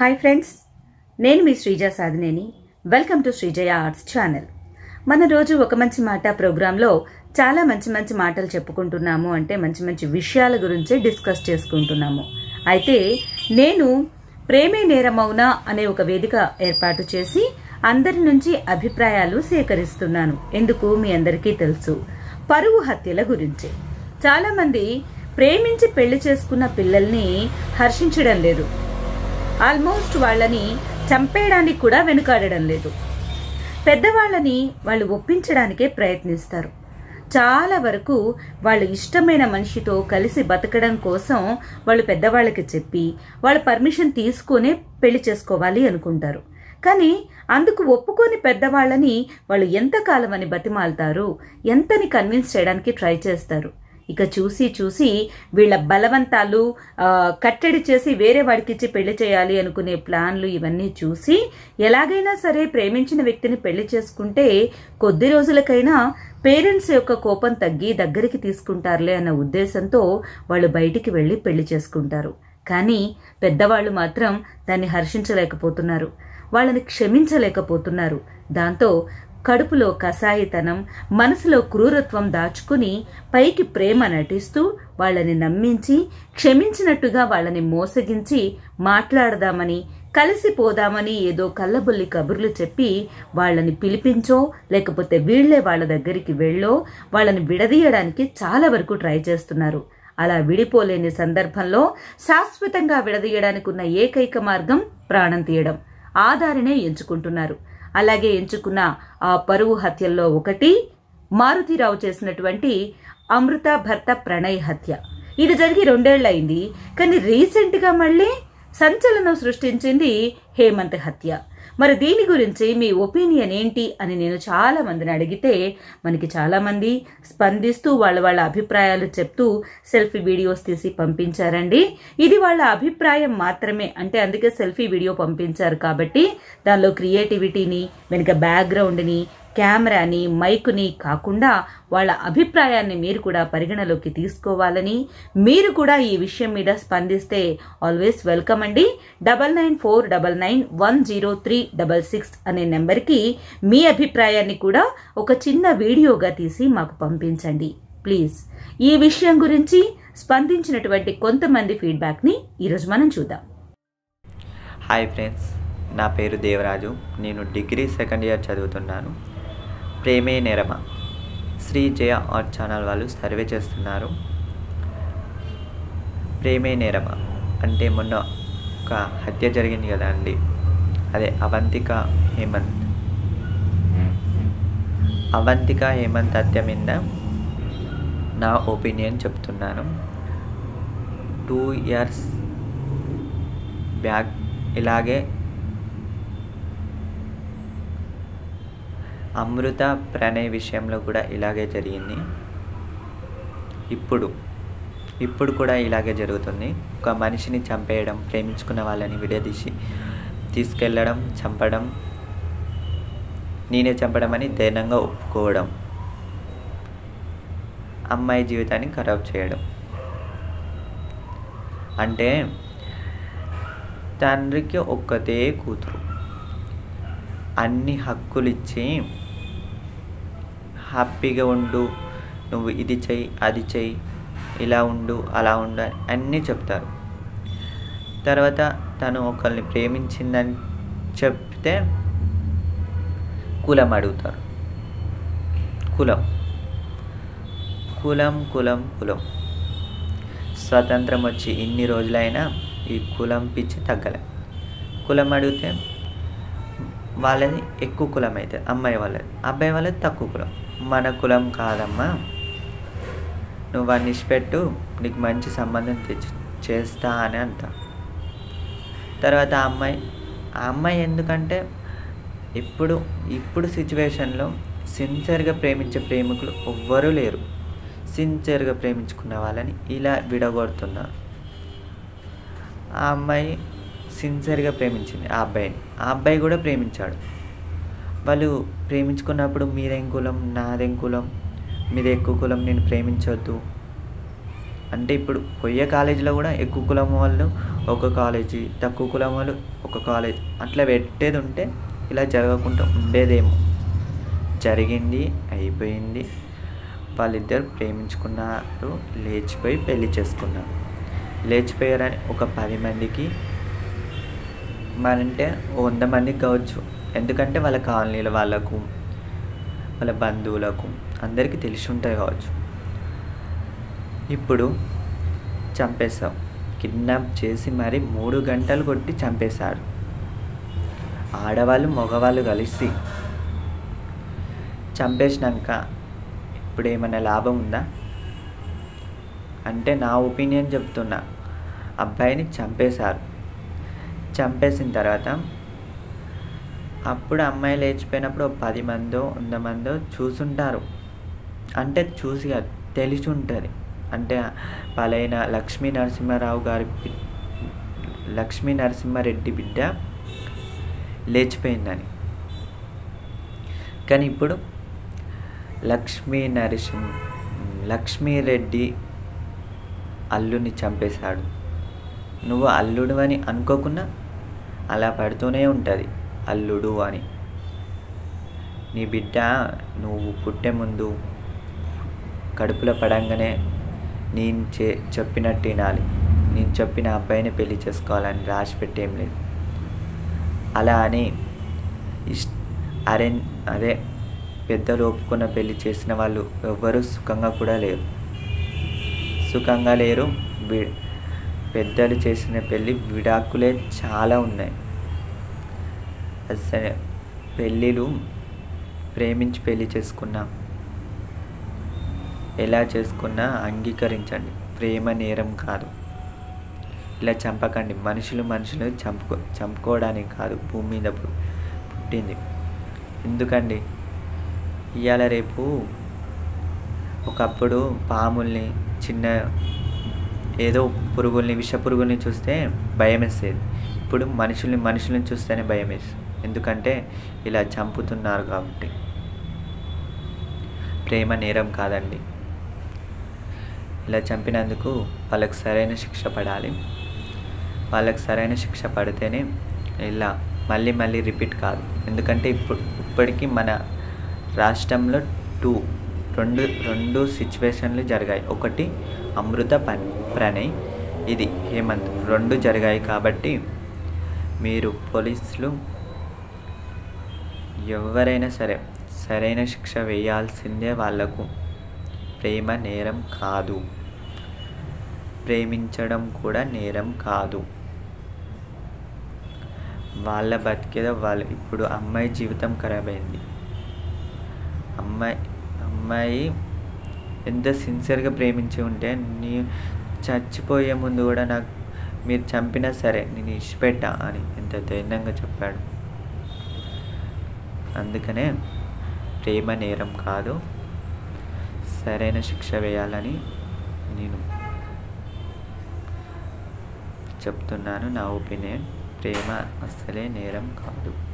hi friends నేను మీ Sreeja Sadhineni welcome to Sreejaya arts channel మన రోజు ఒక మంచి మాట ప్రోగ్రాంలో చాలా మంచి మంచి మాటలు చెప్పుకుంటున్నాము అంటే మంచి మంచి విషయాల గురించి డిస్కస్ చేసుకుంటున్నాము అయితే నేను ప్రేమే నేరమౌనా అనే ఒక వేదిక ఏర్పాటు చేసి అందరి నుంచి అభిప్రాయాలు సేకరిస్తున్నాను ఎందుకు మీ అందరికీ తెలుసు పరువు హత్యల గురించి చాలా మంది ప్రేమించి పెళ్లి చేసుకున్న పిల్లల్ని హర్షించడం లేదు ఆల్మోస్ట్ వాళ్ళని చంపేయడానికి కూడా వెనుకాడడం లేదు పెద్దవాళ్ళని వాళ్ళు ఒప్పించడానికే ప్రయత్నిస్తారు చాలా వరకు వాళ్ళ ఇష్టమైన మనిషితో కలిసి బతకడం కోసం వాళ్ళు పెద్దవాళ్ళకి చెప్పి వాళ్ళ పర్మిషన్ తీసుకునే పెళ్లి చేసుకోవాలి అనుకుంటారు కానీ అందుకు ఒప్పుకొని పెద్దవాళ్ళని వాళ్ళు ఎంతకాలం అని బతిమాలుతారు ఎంతని కన్విన్స్ చేయడానికి ట్రై చేస్తారు ఇక చూసి చూసి వీళ్ళ బలవంతాలు ఆ, కట్టడి చేసి వేరే వాడికి ఇచ్చి పెళ్లి చేయాలి అనుకునే ప్లాన్లు ఇవన్నీ చూసి ఎలాగైనా సరే ప్రేమించిన వ్యక్తిని పెళ్లి చేసుకుంటే కొద్ది రోజులకైనా పేరెంట్స్ యొక్క కోపం తగ్గి దగ్గరికి తీసుకుంటారులే అన్న ఉద్దేశంతో వాళ్ళు బయటికి వెళ్లి పెళ్లి చేసుకుంటారు కానీ పెద్దవాళ్ళు మాత్రం దాన్ని హర్షించలేకపోతున్నారు వాళ్ళని క్షమించలేకపోతున్నారు దాంతో కడుపులో కసాయితనం మనసులో క్రూరత్వం దాచుకుని పైకి ప్రేమ నటిస్తూ వాళ్ళని నమ్మించి క్షమించినట్టుగా వాళ్ళని మోసగించి మాట్లాడదామని కలిసిపోదామని ఏదో కళ్ళబుల్లి కబుర్లు చెప్పి వాళ్ళని పిలిపించో లేకపోతే వీళ్లే వాళ్ళ దగ్గరికి వెళ్ళో వాళ్ళని విడదీయడానికి చాలా వరకు ట్రై చేస్తున్నారు అలా విడిపోలేని సందర్భంలో శాశ్వతంగా విడదీయడానికి ఉన్న ఏకైక మార్గం ప్రాణం తీయడం ఆ దారినే ఎంచుకుంటున్నారు అలాగే ఎంచుకున్న ఆ పరువు హత్యల్లో ఒకటి మారుతిరావు చేసినటువంటి అమృత భర్త ప్రణయ్ హత్య ఇది జరిగి రెండేళ్లయింది కానీ రీసెంట్గా మళ్ళీ సంచలనం సృష్టించింది హేమంత్ హత్య మరి దీని గురించి మీ ఒపీనియన్ ఏంటి అని నేను చాలా మందిని అడిగితే మనకి చాలా మంది స్పందిస్తూ వాళ్ళ వాళ్ళ అభిప్రాయాలు చెప్తూ సెల్ఫీ వీడియోస్ తీసి పంపించారండి ఇది వాళ్ళ అభిప్రాయం మాత్రమే అంటే అందుకే సెల్ఫీ వీడియో పంపించారు కాబట్టి దానిలో క్రియేటివిటీని వెనుక బ్యాక్గ్రౌండ్ని కెమెరాని మైకుని కాకుండా వాళ్ళ అభిప్రాయాన్ని మీరు కూడా పరిగణలోకి తీసుకోవాలని మీరు కూడా ఈ విషయం మీద స్పందిస్తే ఆల్వేస్ వెల్కమ్ అండి double nine four double nine one zero three double six అనే నెంబర్కి మీ అభిప్రాయాన్ని కూడా ఒక చిన్న వీడియోగా తీసి మాకు పంపించండి ప్లీజ్ ఈ విషయం గురించి స్పందించినటువంటి కొంతమంది ఫీడ్బ్యాక్ని ఈరోజు మనం చూద్దాం హాయ్ ఫ్రెండ్స్ నా పేరు దేవరాజు నేను డిగ్రీ సెకండ్ ఇయర్ చదువుతున్నాను ప్రేమే నెరమ శ్రీ జయ ఆర్ట్ ఛానల్ వాళ్ళు సర్వే చేస్తున్నారు ప్రేమే నేరమ అంటే మొన్న ఒక హత్య జరిగింది కదా అండి అదే అవంతిక హేమంత్ అవంతిక హేమంత్ హత్య మీద నా ఒపీనియన్ చెప్తున్నాను టూ ఇయర్స్ బ్యాక్ ఇలాగే అమృత ప్రణయ్ విషయంలో కూడా ఇలాగే జరిగింది ఇప్పుడు ఇప్పుడు కూడా ఇలాగే జరుగుతుంది ఒక మనిషిని చంపేయడం ప్రేమించుకున్న వాళ్ళని విడదీసి తీసుకెళ్ళడం చంపడం నేనే చంపడం అని ధైర్యంగా ఒప్పుకోవడం అమ్మాయి జీవితాన్ని ఖరాబ్ చేయడం అంటే తండ్రికి ఒక్కతే కూతురు అన్ని హక్కులు ఇచ్చి హ్యాపీగా ఉండు నువ్వు ఇది చెయ్యి అది చెయ్యి ఇలా ఉండు అలా ఉండు అని అన్నీ చెప్తారు తర్వాత తను ఒకరిని ప్రేమించిందని చెప్తే కులం అడుగుతారు కులం కులం కులం కులం స్వతంత్రం వచ్చి ఇన్ని రోజులైనా ఈ కులం పిచ్చి తగ్గలే కులం అడిగితే వాళ్ళది ఎక్కువ కులం అవుతుంది అమ్మాయి వాళ్ళది అబ్బాయి వాళ్ళది తక్కువ కులం మన కులం కాదమ్మా నువ్వు వాడిని ఇష్టపెట్టు నీకు మంచి సంబంధం తెచ్చి చేస్తా అని అంట తర్వాత ఆ అమ్మాయి ఆ అమ్మాయి ఎందుకంటే ఇప్పుడు ఇప్పుడు సిచ్యువేషన్లో సిన్సియర్గా ప్రేమించే ప్రేమికులు ఎవ్వరూ లేరు సిన్సియర్గా ప్రేమించుకున్న వాళ్ళని ఇలా విడగొడుతున్నారు ఆ అమ్మాయి సిన్సియర్గా ప్రేమించింది ఆ అబ్బాయిని ఆ అబ్బాయి కూడా ప్రేమించాడు వాళ్ళు ప్రేమించుకున్నప్పుడు మీదేం కులం నాదేం కులం మీది ఎక్కువ కులం నేను ప్రేమించొద్దు అంటే ఇప్పుడు పోయే కాలేజీలో కూడా ఎక్కువ కులం వాళ్ళు ఒక కాలేజీ తక్కువ కులం వాళ్ళు ఒక కాలేజ్ అట్లా పెట్టేది ఉంటే ఇలా జరగకుండా ఉండేదేమో జరిగింది అయిపోయింది వాళ్ళిద్దరు ప్రేమించుకున్నారు లేచిపోయి పెళ్లి చేసుకున్నారు లేచిపోయారని ఒక పది మందికి మరంటే వంద మందికి కావచ్చు ఎందుకంటే వాళ్ళ కాలనీల వాళ్ళకు వాళ్ళ బంధువులకు అందరికీ తెలిసి ఉంటుంది కావచ్చు ఇప్పుడు చంపేస్తాం కిడ్నాప్ చేసి మరి మూడు గంటలు కొట్టి చంపేశాడు ఆడవాళ్ళు మగవాళ్ళు కలిసి చంపేసినాక ఇప్పుడు ఏమైనా లాభం ఉందా అంటే నా ఒపీనియన్ చెప్తున్నా అబ్బాయిని చంపేశారు చంపేసిన తర్వాత అప్పుడు అమ్మాయి లేచిపోయినప్పుడు ఒక పది మందో వంద మందో చూసుంటారు అంటే చూసి కాదు తెలిసి ఉంటుంది అంటే పలైన లక్ష్మీ నరసింహారావు గారి బి- లక్ష్మీ నరసింహారెడ్డి బిడ్డ లేచిపోయిందని కానీ ఇప్పుడు లక్ష్మీ నరసింహ లక్ష్మీరెడ్డి అల్లుని చంపేశాడు నువ్వు అల్లుడు అని అనుకోకుండా అలా పడుతూనే ఉంటుంది అల్లుడు అని నీ బిడ్డ నువ్వు పుట్టే ముందు కడుపులో పడంగానే నేను చే చెప్పినట్టు వినాలి నేను చెప్పిన అబ్బాయిని పెళ్లి చేసుకోవాలని రాసి పెట్టేం లేదు అలా అని ఇష్ అరేంజ్ అదే పెద్దలు ఒప్పుకున్న పెళ్లి చేసిన వాళ్ళు ఎవ్వరూ సుఖంగా కూడా లేరు సుఖంగా లేరు వి పెద్దలు చేసిన పెళ్ళి విడాకులే చాలా ఉన్నాయి అసలు పెళ్ళిళ్ళు ప్రేమించి పెళ్లి చేసుకున్నా ఎలా చేసుకున్నా అంగీకరించండి ప్రేమ నేరం కాదు ఇలా చంపకండి మనుషులు మనుషులు చంపుకో చంపుకోవడానికి కాదు భూమి మీద పు- పుట్టింది ఎందుకండి ఇవాళ రేపు ఒకప్పుడు పాముల్ని చిన్న ఏదో పురుగుల్ని విష పురుగుల్ని చూస్తే భయం వేసేది ఇప్పుడు మనుషుల్ని మనుషుల్ని చూస్తేనే భయం వేస్తుంది ఎందుకంటే ఇలా చంపుతున్నారు కాబట్టి ప్రేమ నేరం కాదండి ఇలా చంపినందుకు వాళ్ళకి సరైన శిక్ష పడాలి వాళ్ళకి సరైన శిక్ష పడితేనే ఇలా మళ్ళీ మళ్ళీ రిపీట్ కాదు ఎందుకంటే ఇప్పుడు ఇప్పటికీ మన రాష్ట్రంలో టూ రెండు రెండు సిచ్యువేషన్లు జరిగాయి ఒకటి అమృత పన్ ప్రణయ్ ఇది హేమంత్ రెండు జరిగాయి కాబట్టి మీరు పోలీసులు ఎవరైనా సరే సరైన శిక్ష వేయాల్సిందే వాళ్లకు ప్రేమ నేరం కాదు ప్రేమించడం కూడా నేరం కాదు వాళ్ళ బతికేదో వాళ్ళు ఇప్పుడు అమ్మాయి జీవితం ఖరాబ్ అయింది అమ్మాయి అమ్మాయి ఎంత సిన్సియర్గా ప్రేమించి ఉంటే నీ చచ్చిపోయే ముందు కూడా నాకు మీరు చంపినా సరే నేను ఇష్టపెట్టా అని ఎంత ధైర్యంగా చెప్పాడు అందుకనే ప్రేమ నేరం కాదు సరైన శిక్ష వేయాలని నేను చెప్తున్నాను నా ఒపీనియన్ ప్రేమ అస్సలే నేరం కాదు